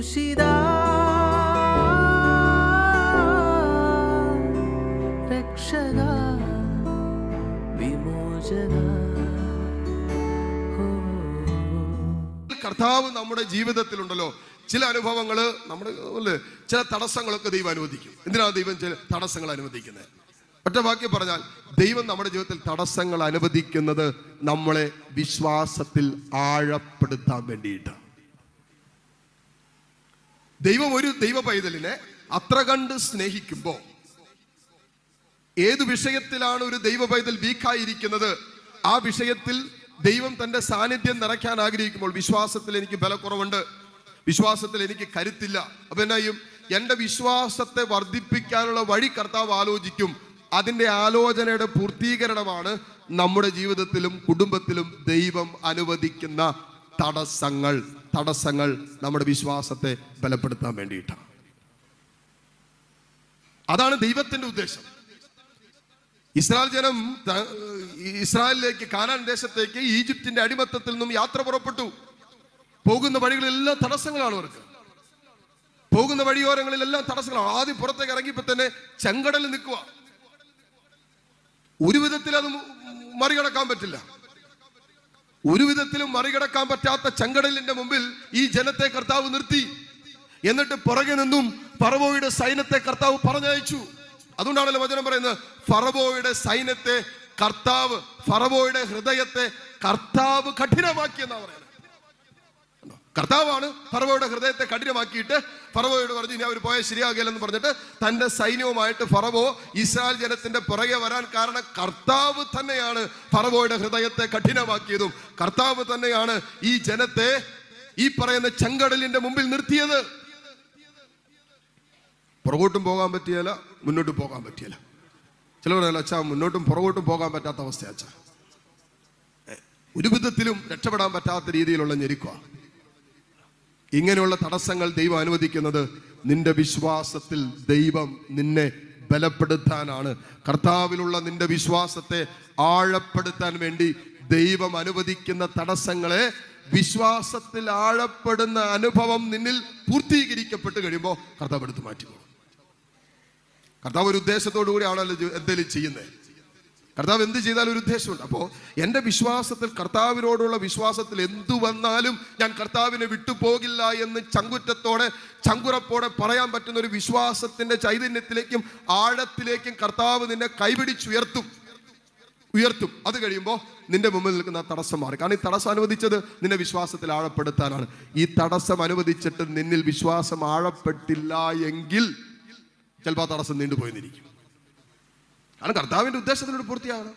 ക്രൂശിത രക്ഷക വിമോചക ഓ കർത്താവ് നമ്മുടെ ജീവിതത്തിലുണ്ടല്ലോ ചില അനുഭവങ്ങൾ നമ്മുടെ അല്ലേ ചില തടസ്സങ്ങളൊക്കെ ദൈവം അനുവദിക്കും എന്തിനാണ് ദൈവം ചില തടസ്സങ്ങൾ അനുവദിക്കുന്നത് ഒറ്റ വാക്യം പറഞ്ഞാൽ ദൈവം നമ്മുടെ ജീവിതത്തിൽ തടസ്സങ്ങൾ അനുവദിക്കുന്നത് നമ്മളെ വിശ്വാസത്തിൽ ആഴപ്പെടുത്താൻ വേണ്ടിയിട്ടാണ് ദൈവം ഒരു ദൈവ പൈതലിനെ അത്ര കണ്ട് സ്നേഹിക്കുമ്പോൾ ഏത് വിഷയത്തിലാണ് ഒരു ദൈവ പൈതൽ വീക്കായിരിക്കുന്നത് ആ വിഷയത്തിൽ ദൈവം തന്റെ സാന്നിധ്യം നിറയ്ക്കാൻ ആഗ്രഹിക്കുമ്പോൾ വിശ്വാസത്തിൽ എനിക്ക് ബലക്കുറവുണ്ട് വിശ്വാസത്തിൽ എനിക്ക് കരുത്തില്ല അപ്പൊ എന്നായും എന്റെ വിശ്വാസത്തെ വർദ്ധിപ്പിക്കാനുള്ള വഴി കർത്താവ് ആലോചിക്കും അതിന്റെ ആലോചനയുടെ പൂർത്തീകരണമാണ് നമ്മുടെ ജീവിതത്തിലും കുടുംബത്തിലും ദൈവം അനുവദിക്കുന്ന തടസ്സങ്ങൾ തടസ്സങ്ങൾ നമ്മുടെ വിശ്വാസത്തെ ബലപ്പെടുത്താൻ വേണ്ടിയിട്ടാണ് അതാണ് ദൈവത്തിന്റെ ഉദ്ദേശം ഇസ്രായേൽ ജനം ത- ഇസ്രായേലിലേക്ക് കാനാൻ ദേശത്തേക്ക് ഈജിപ്തിന്റെ അടിമത്തത്തിൽ നിന്നും യാത്ര പുറപ്പെട്ടു പോകുന്ന വഴികളിലെല്ലാം തടസ്സങ്ങളാണ് അവർക്ക് പോകുന്ന വഴിയോരങ്ങളിലെല്ലാം തടസ്സങ്ങളാണ് ആദ്യം പുറത്തേക്ക് ഇറങ്ങിയപ്പോ തന്നെ ചെങ്കടലിൽ നിൽക്കുക ഒരു വിധത്തിൽ അത് മു- മറികടക്കാൻ പറ്റില്ല ഒരു വിധത്തിലും മറികടക്കാൻ പറ്റാത്ത ചെങ്കടലിന്റെ മുമ്പിൽ ഈ ജനത്തെ കർത്താവ് നിർത്തി എന്നിട്ട് പുറകെ നിന്നും ഫറവോയുടെ സൈന്യത്തെ കർത്താവ് പറഞ്ഞയച്ചു അതുകൊണ്ടാണല്ലോ വചനം പറയുന്നത് ഫറവോയുടെ സൈന്യത്തെ കർത്താവ് ഫറവോയുടെ ഹൃദയത്തെ കർത്താവ് കഠിനമാക്കിയെന്നാ പറയുന്നത് കണ്ടോ? കർത്താവാണ് ഫറവോയുടെ ഹൃദയത്തെ കഠിനമാക്കിയിട്ട് ഫറവോയോട് പറഞ്ഞു ഇനി അവർ പോയാൽ ശരിയാകില്ലെന്ന് പറഞ്ഞിട്ട് തന്റെ സൈന്യവുമായിട്ട് ഫറവോ ഇസ്രായേൽ ജനത്തിന്റെ പുറകെ വരാൻ കാരണം കർത്താവ് തന്നെയാണ് ഫറവോയുടെ ഹൃദയത്തെ കഠിനമാക്കിയതും കർത്താവ് തന്നെയാണ് ഈ ജനത്തെ ഈ പറയുന്ന ചെങ്കടലിന്റെ മുമ്പിൽ നിർത്തിയത് പുറകോട്ടും പോകാൻ പറ്റിയല്ല മുന്നോട്ടും പോകാൻ പറ്റിയല്ല ചിലർ പറയല അച്ഛാ മുന്നോട്ടും പുറകോട്ടും പോകാൻ പറ്റാത്ത അവസ്ഥ അച്ഛാ ഏ, ഒരു വിധത്തിലും രക്ഷപ്പെടാൻ പറ്റാത്ത രീതിയിലുള്ള ഞെരുക്കമാണ് ഇങ്ങനെയുള്ള തടസ്സങ്ങൾ ദൈവം അനുവദിക്കുന്നത് നിന്റെ വിശ്വാസത്തിൽ ദൈവം നിന്നെ ബലപ്പെടുത്താനാണ് കർത്താവിലുള്ള നിന്റെ വിശ്വാസത്തെ ആഴപ്പെടുത്താൻ വേണ്ടി ദൈവം അനുവദിക്കുന്ന തടസ്സങ്ങളെ വിശ്വാസത്തിൽ ആഴപ്പെടുന്ന അനുഭവം നിന്നിൽ പൂർത്തീകരിക്കപ്പെട്ട് കഴിയുമ്പോൾ കർത്താവ് എടുത്ത് മാറ്റിക്കോളും കർത്താവ് ഒരു ഉദ്ദേശത്തോടു കൂടിയാണല്ലോ ജോ- എന്തെങ്കിലും ചെയ്യുന്നത് കർത്താവ് എന്ത് ചെയ്താലും ഒരു ഉദ്ദേശമുണ്ട് അപ്പോൾ എൻ്റെ വിശ്വാസത്തിൽ കർത്താവിനോടുള്ള വിശ്വാസത്തിൽ എന്തു വന്നാലും ഞാൻ കർത്താവിനെ വിട്ടുപോകില്ല എന്ന് ചങ്കുറ്റത്തോടെ ചങ്കുറപ്പോടെ പറയാൻ പറ്റുന്ന ഒരു വിശ്വാസത്തിന്റെ ചൈതന്യത്തിലേക്കും ആഴത്തിലേക്കും കർത്താവ് നിന്നെ കൈപിടിച്ചുയർത്തും ഉയർത്തും അത് കഴിയുമ്പോൾ നിന്റെ മുമ്പിൽ നിൽക്കുന്ന ആ തടസ്സം മാറി കാരണം ഈ തടസ്സം അനുവദിച്ചത് നിന്നെ വിശ്വാസത്തിൽ ആഴപ്പെടുത്താനാണ് ഈ തടസ്സം അനുവദിച്ചിട്ട് നിന്നിൽ വിശ്വാസം ആഴപ്പെട്ടില്ല എങ്കിൽ ചിലപ്പോൾ ആ തടസ്സം നീണ്ടുപോയെന്നിരിക്കും കാരണം കർത്താവിന്റെ ഉദ്ദേശത്തിനോട് പൂർത്തിയാകണം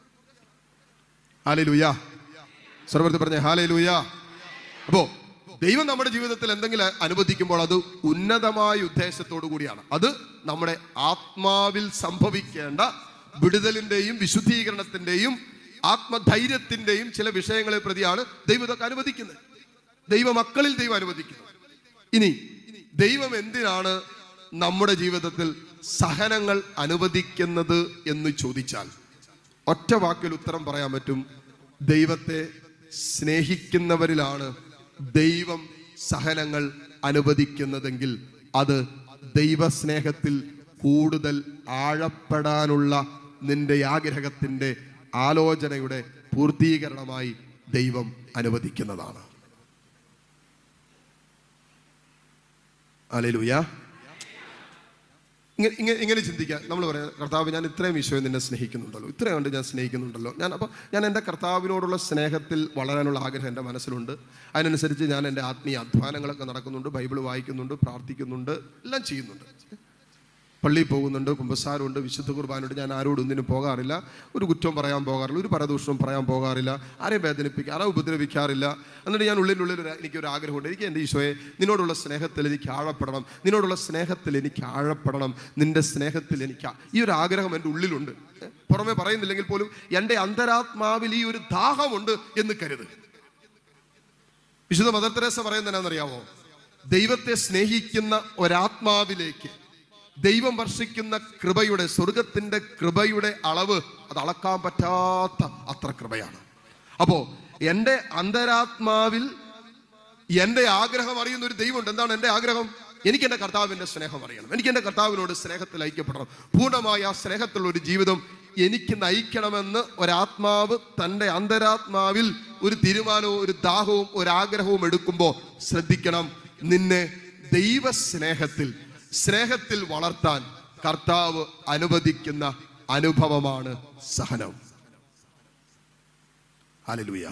ഹാലേ ലൂയ സർവത്തിൽ പറഞ്ഞ ഹാലേ ലൂയ അപ്പോ ദൈവം നമ്മുടെ ജീവിതത്തിൽ എന്തെങ്കിലും അനുവദിക്കുമ്പോൾ അത് ഉന്നതമായ ഉദ്ദേശത്തോടു കൂടിയാണ് അത് നമ്മുടെ ആത്മാവിൽ സംഭവിക്കേണ്ട വിടുതലിന്റെയും വിശുദ്ധീകരണത്തിന്റെയും ആത്മധൈര്യത്തിന്റെയും ചില വിഷയങ്ങളെ പ്രതിയാണ് ദൈവം ഇതൊക്കെ അനുവദിക്കുന്നത് ദൈവമക്കളിൽ ദൈവം അനുവദിക്കുന്നത് ഇനി ദൈവം എന്തിനാണ് നമ്മുടെ ജീവിതത്തിൽ സഹനങ്ങൾ അനുവദിക്കുന്നത് എന്ന് ചോദിച്ചാൽ ഒറ്റ വാക്കിൽ ഉത്തരം പറയാൻ പറ്റും ദൈവത്തെ സ്നേഹിക്കുന്നവരിലാണ് ദൈവം സഹനങ്ങൾ അനുവദിക്കുന്നതെങ്കിൽ അത് ദൈവസ്നേഹത്തിൽ കൂടുതൽ ആഴപ്പെടാനുള്ള നിന്റെ ആഗ്രഹത്തിന്റെ ആലോചനയുടെ പൂർത്തീകരണമായി ദൈവം അനുവദിക്കുന്നതാണ് അലലുയ ഇങ്ങനെ ഇങ്ങനെ ഇങ്ങനെ ചിന്തിക്കുക നമ്മൾ പറയാം കർത്താവ് ഞാൻ ഇത്രയും ഈശോയെ നിന്നെ സ്നേഹിക്കുന്നുണ്ടല്ലോ ഇത്രയും കൊണ്ട് ഞാൻ സ്നേഹിക്കുന്നുണ്ടല്ലോ ഞാൻ അപ്പോൾ ഞാൻ എൻ്റെ കർത്താവിനോടുള്ള സ്നേഹത്തിൽ വളരാനുള്ള ആഗ്രഹം എൻ്റെ മനസ്സിലുണ്ട് അതിനനുസരിച്ച് ഞാൻ എൻ്റെ ആത്മീയ അധ്വാനങ്ങളൊക്കെ നടക്കുന്നുണ്ട് ബൈബിൾ വായിക്കുന്നുണ്ട് പ്രാർത്ഥിക്കുന്നുണ്ട് എല്ലാം ചെയ്യുന്നുണ്ട് പള്ളിയിൽ പോകുന്നുണ്ട് കുമ്പസാരമുണ്ട് വിശുദ്ധ കുർബാനുണ്ട് ഞാൻ ആരോടും ഒന്നിനും പോകാറില്ല ഒരു കുറ്റവും പറയാൻ പോകാറില്ല ഒരു പരദൂഷണവും പറയാൻ പോകാറില്ല ആരെയും വേദനിപ്പിക്കുക ആരെയും ഉപദ്രവിക്കാറില്ല എന്നിട്ട് ഞാൻ ഉള്ളിനുള്ളിൽ ഒരു എനിക്കൊരു ആഗ്രഹമുണ്ട് എനിക്ക് എൻ്റെ ഈശോയെ നിന്നോടുള്ള സ്നേഹത്തിൽ എനിക്ക് ആഴപ്പെടണം നിന്നോടുള്ള സ്നേഹത്തിൽ എനിക്ക് ആഴപ്പെടണം നിന്റെ സ്നേഹത്തിൽ എനിക്ക് ആ- ഈ ഒരു ആഗ്രഹം എൻ്റെ ഉള്ളിലുണ്ട് ഏ, പുറമെ പറയുന്നില്ലെങ്കിൽ പോലും എൻ്റെ അന്തരാത്മാവിൽ ഈ ഒരു ദാഹമുണ്ട് എന്ന് കരുത് വിശുദ്ധ മദർ തെരേസ പറയുന്നത് എന്നാണെന്നറിയാമോ ദൈവത്തെ സ്നേഹിക്കുന്ന ഒരാത്മാവിലേക്ക് ദൈവം വർഷിക്കുന്ന കൃപയുടെ സ്വർഗത്തിന്റെ കൃപയുടെ അളവ് അത് അളക്കാൻ പറ്റാത്ത അത്ര കൃപയാണ് അപ്പോ എൻ്റെ അന്തരാത്മാവിൽ എന്റെ ആഗ്രഹം അറിയുന്ന ഒരു ദൈവമുണ്ട് എന്താണ് എന്റെ ആഗ്രഹം എനിക്ക് എന്റെ കർത്താവിന്റെ സ്നേഹം അറിയണം എനിക്ക് എന്റെ കർത്താവിനോട് സ്നേഹത്തിൽ ഐക്യപ്പെടണം പൂർണ്ണമായ ആ സ്നേഹത്തിലുള്ള ഒരു ജീവിതം എനിക്ക് നയിക്കണമെന്ന് ഒരാത്മാവ് തൻ്റെ അന്തരാത്മാവിൽ ഒരു തീരുമാനവും ഒരു ദാഹവും ഒരു ആഗ്രഹവും എടുക്കുമ്പോൾ ശ്രദ്ധിക്കണം നിന്നെ ദൈവസ്നേഹത്തിൽ സ്നേഹത്തിൽ വളർത്താൻ കർത്താവ് അനുവദിക്കുന്ന അനുഭവമാണ് സഹനം ഹല്ലേലൂയ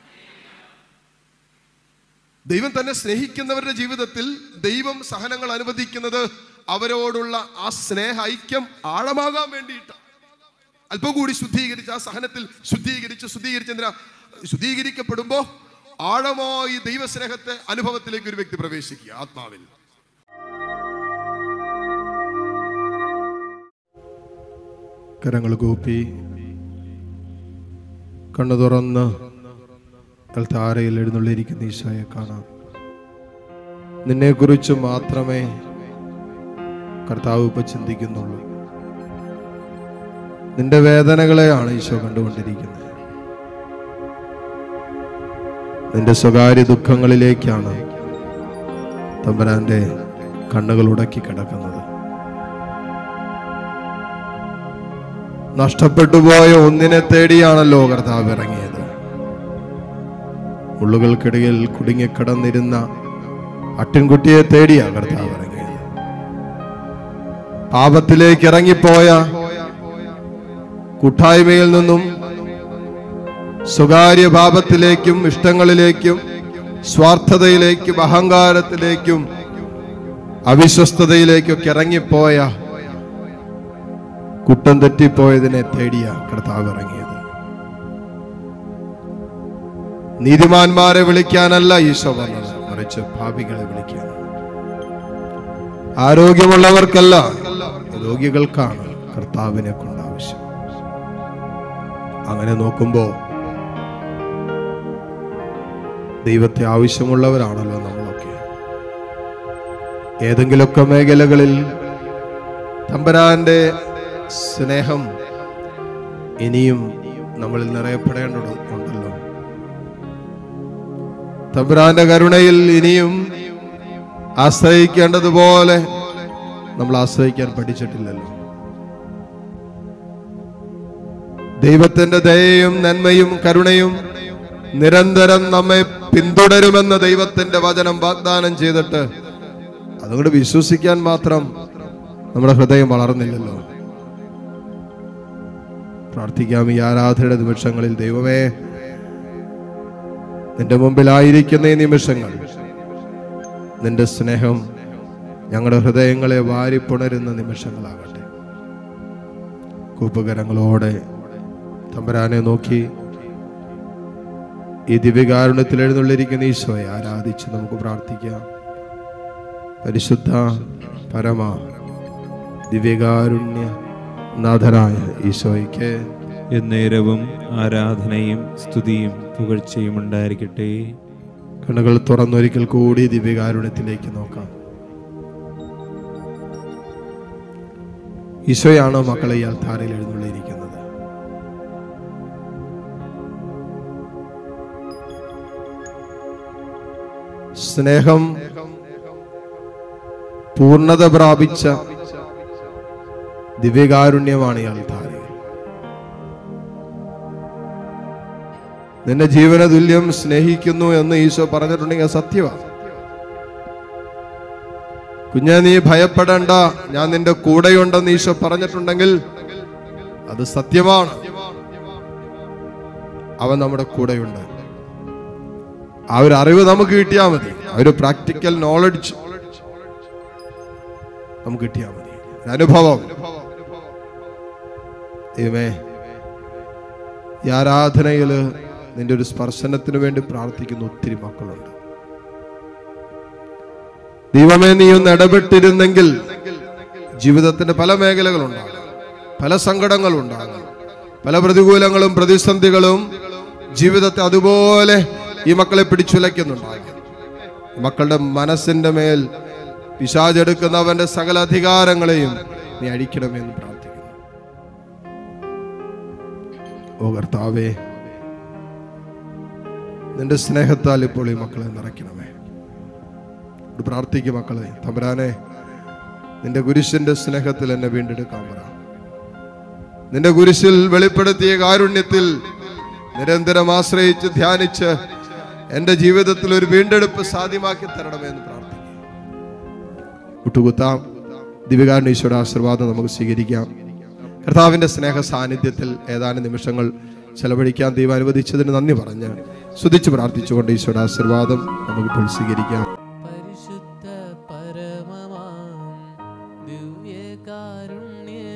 ദൈവം തന്നെ സ്നേഹിക്കുന്നവരുടെ ജീവിതത്തിൽ ദൈവം സഹനങ്ങൾ അനുവദിക്കുന്നത് അവരോടുള്ള ആ സ്നേഹ ഐക്യം ആഴമാകാൻ വേണ്ടിയിട്ട് അല്പം കൂടി ശുദ്ധീകരിച്ച് ആ സഹനത്തിൽ ശുദ്ധീകരിച്ച് ശുദ്ധീകരിച്ച് എന്തിനാ ശുദ്ധീകരിക്കപ്പെടുമ്പോൾ ആഴമായി ദൈവസ്നേഹത്തെ അനുഭവത്തിലേക്ക് ഒരു വ്യക്തി പ്രവേശിക്കുക ആത്മാവിൽ കരങ്ങൾ കൂപ്പി കണ്ണു തുറന്ന് താരയിൽ എഴുന്നള്ളിയിരിക്കുന്ന ഈശോയെ കാണാം നിന്നെക്കുറിച്ച് മാത്രമേ കർത്താവ് ഇപ്പൊ ചിന്തിക്കുന്നുള്ളൂ നിന്റെ വേദനകളെയാണ് ഈശോ കണ്ടുകൊണ്ടിരിക്കുന്നത് നിന്റെ സ്വകാര്യ ദുഃഖങ്ങളിലേക്കാണ് തമ്പരാന്റെ കണ്ണുകൾ ഉടക്കി കിടക്കുന്നത് നഷ്ടപ്പെട്ടു പോയ ഒന്നിനെ തേടിയാണല്ലോ കർത്താവ് ഇറങ്ങിയത് ഉള്ളുകൾക്കിടയിൽ കുടുങ്ങിക്കിടന്നിരുന്ന അട്ടിൻകുട്ടിയെ തേടിയാ കർത്താവ് ഇറങ്ങിയത് പാപത്തിലേക്ക് ഇറങ്ങിപ്പോയ കൂട്ടായ്മയിൽ നിന്നും സ്വകാര്യ പാപത്തിലേക്കും ഇഷ്ടങ്ങളിലേക്കും സ്വാർത്ഥതയിലേക്കും അഹങ്കാരത്തിലേക്കും അവിശ്വസ്തതയിലേക്കൊക്കെ ഇറങ്ങിപ്പോയ കുട്ടം തെറ്റിപ്പോയതിനെ തേടിയ കർത്താവ് ഇറങ്ങിയത് നീതിമാന്മാരെ വിളിക്കാനല്ല ഈശോ വന്നത് മറിച്ച് ഭാവികളെ വിളിക്കാൻ ആരോഗ്യമുള്ളവർക്കല്ല രോഗികൾക്കാണ് കർത്താവിനെ കൊണ്ട് ആവശ്യം അങ്ങനെ നോക്കുമ്പോ ദൈവത്തെ ആവശ്യമുള്ളവരാണല്ലോ നമ്മളൊക്കെ ഏതെങ്കിലുമൊക്കെ മേഖലകളിൽ തമ്പരാന്റെ സ്നേഹം ഇനിയും നമ്മളിൽ നിറയപ്പെടേണ്ടതുണ്ടല്ലോ തമ്പുരാന്റെ കരുണയിൽ ഇനിയും ആശ്രയിക്കേണ്ടതുപോലെ നമ്മൾ ആശ്രയിക്കാൻ പഠിച്ചിട്ടില്ലല്ലോ ദൈവത്തിന്റെ ദയയും നന്മയും കരുണയും നിരന്തരം നമ്മെ പിന്തുടരുമെന്ന് ദൈവത്തിന്റെ വചനം വാഗ്ദാനം ചെയ്തിട്ട് അതുകൊണ്ട് വിശ്വസിക്കാൻ മാത്രം നമ്മുടെ ഹൃദയം വളർന്നില്ലല്ലോ പ്രാർത്ഥിക്കാം ഈ ആരാധനയുടെ നിമിഷങ്ങളിൽ ദൈവമേ നിന്റെ മുമ്പിലായിരിക്കുന്ന ഈ നിമിഷങ്ങൾ നിന്റെ സ്നേഹം ഞങ്ങളുടെ ഹൃദയങ്ങളെ വാരിപ്പുണരുന്ന നിമിഷങ്ങളാകട്ടെ കൂപ്പകരങ്ങളോടെ തമ്പരാനെ നോക്കി ഈ ദിവ്യകാരുണ്യത്തിൽ എഴുന്നള്ളിരിക്കുന്ന ഈശോയെ ആരാധിച്ച് നമുക്ക് പ്രാർത്ഥിക്കാം പരിശുദ്ധ പരമ ദിവ്യകാരുണ്യ നാഥനായ ഈശോയ്ക്ക് എന്നേരവും ആരാധനയും സ്തുതിയും പുകഴ്ചയും ഉണ്ടായിരിക്കട്ടെ കണ്ണുകൾ തുറന്നൊരിക്കൽ കൂടി ദിവ്യകാരുണ്യത്തിലേക്ക് നോക്കാം ഈശോയാണോ മക്കളെ ഈ അൽത്താരയിൽ എഴുന്നള്ളിയിരിക്കുന്നത് സ്നേഹം പൂർണ്ണത പ്രാപിച്ച ദിവ്യകാരുണ്യമാണ് ഈ അൽത്താരയിൽ നിന്നെ ജീവന തുല്യം സ്നേഹിക്കുന്നു എന്ന് ഈശോ പറഞ്ഞിട്ടുണ്ടെങ്കിൽ അത് സത്യമാണ് കുഞ്ഞെ നീ ഭയപ്പെടേണ്ട ഞാൻ നിന്റെ കൂടെയുണ്ടെന്ന് ഈശോ പറഞ്ഞിട്ടുണ്ടെങ്കിൽ അത് സത്യമാണ് അവൻ നമ്മുടെ കൂടെയുണ്ട് ആ ഒരു അറിവ് നമുക്ക് കിട്ടിയാൽ മതി ആ ഒരു പ്രാക്ടിക്കൽ നോളജ് നമുക്ക് കിട്ടിയാൽ മതി ഒരു അനുഭവം ദൈവമേ ഈ ആരാധനയില് നിന്റെ ഒരു സ്പർശനത്തിന് വേണ്ടി പ്രാർത്ഥിക്കുന്ന ഒത്തിരി മക്കളുണ്ട് ദൈവമേ നീ ഒന്ന് ഇടപെട്ടിരുന്നെങ്കിൽ ജീവിതത്തിന്റെ പല മേഖലകളുണ്ടാകും പല സങ്കടങ്ങളുണ്ടാകും പല പ്രതികൂലങ്ങളും പ്രതിസന്ധികളും ജീവിതത്തെ അതുപോലെ ഈ മക്കളെ പിടിച്ചുലയ്ക്കുന്നുണ്ടാകും മക്കളുടെ മനസ്സിന്റെ മേൽ പിശാചെടുക്കുന്നവന്റെ സകല അധികാരങ്ങളെയും നീ അഴിക്കണമെന്ന് പ്രാർത്ഥിക്കുന്നു ഓ കർത്താവേ നിന്റെ സ്നേഹത്താൽ ഇപ്പോൾ ഈ മക്കളെ നിറയ്ക്കണമേ ഇത് പ്രാർത്ഥിക്കും മക്കളെ തമ്പുരാനെ നിന്റെ കുരിശിന്റെ സ്നേഹത്തിൽ എന്നെ വീണ്ടെടുക്കാൻ പറ നിന്റെ കുരിശിൽ വെളിപ്പെടുത്തിയ കാരുണ്യത്തിൽ നിരന്തരം ആശ്രയിച്ച് ധ്യാനിച്ച് എൻ്റെ ജീവിതത്തിൽ ഒരു വീണ്ടെടുപ്പ് സാധ്യമാക്കി തരണമെന്ന് പ്രാർത്ഥിക്കും വിട്ടുകുത്താം ദിവികാരണീശ്വര ആശീർവാദം നമുക്ക് സ്വീകരിക്കാം കർത്താവിൻ്റെ സ്നേഹ സാന്നിധ്യത്തിൽ ഏതാനും നിമിഷങ്ങൾ ചെലവഴിക്കാൻ ദൈവം അനുവദിച്ചതിന് നന്ദി പറഞ്ഞ് സ്തുതിച്ച് പ്രാർത്ഥിച്ചുകൊണ്ട് ഈശ്വര ആശീർവാദം നമുക്കിപ്പോൾ സ്വീകരിക്കാം പരിശുദ്ധ പരമമാം ദിവ്യകാരുണ്യമേ